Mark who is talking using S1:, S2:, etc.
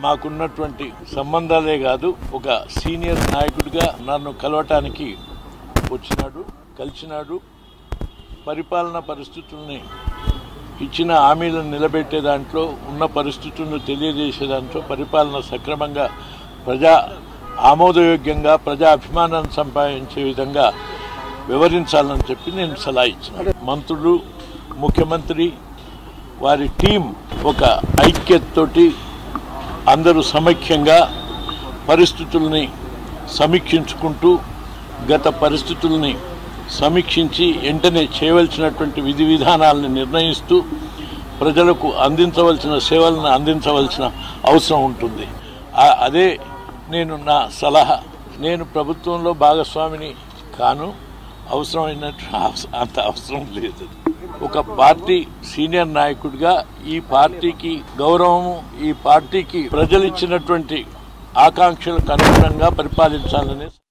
S1: మాకున్నటువంటి సంబంధాలే కాదు ఒక సీనియర్ నాయకుడిగా నన్ను కలవటానికి వచ్చినాడు కలిసినాడు పరిపాలన పరిస్థితుల్ని ఇచ్చిన హామీలను నిలబెట్టే దాంట్లో ఉన్న పరిస్థితులను తెలియజేసే దాంట్లో పరిపాలన సక్రమంగా ప్రజా ఆమోదయోగ్యంగా ప్రజా అభిమానాన్ని సంపాదించే విధంగా వివరించాలని చెప్పి నేను సలహా ఇచ్చిన మంత్రులు ముఖ్యమంత్రి వారి టీం ఒక ఐక్యతతోటి అందరూ సమైక్యంగా పరిస్థితుల్ని సమీక్షించుకుంటూ గత పరిస్థితుల్ని సమీక్షించి వెంటనే చేయవలసినటువంటి విధి విధానాలను నిర్ణయిస్తూ ప్రజలకు అందించవలసిన సేవలను అందించవలసిన అవసరం ఉంటుంది ఆ- అదే నేను నా సలహా నేను ప్రభుత్వంలో భాగస్వామిని కాను అవసరమైనట్టు అవస- అంత అవసరం లేదు ఒక పార్టీ సీనియర్ నాయకుడిగా ఈ పార్టీకి గౌరవము ఈ పార్టీకి ప్రజలు ఇచ్చినటువంటి ఆకాంక్షలకు అనుగుణంగా పరిపాలించాలని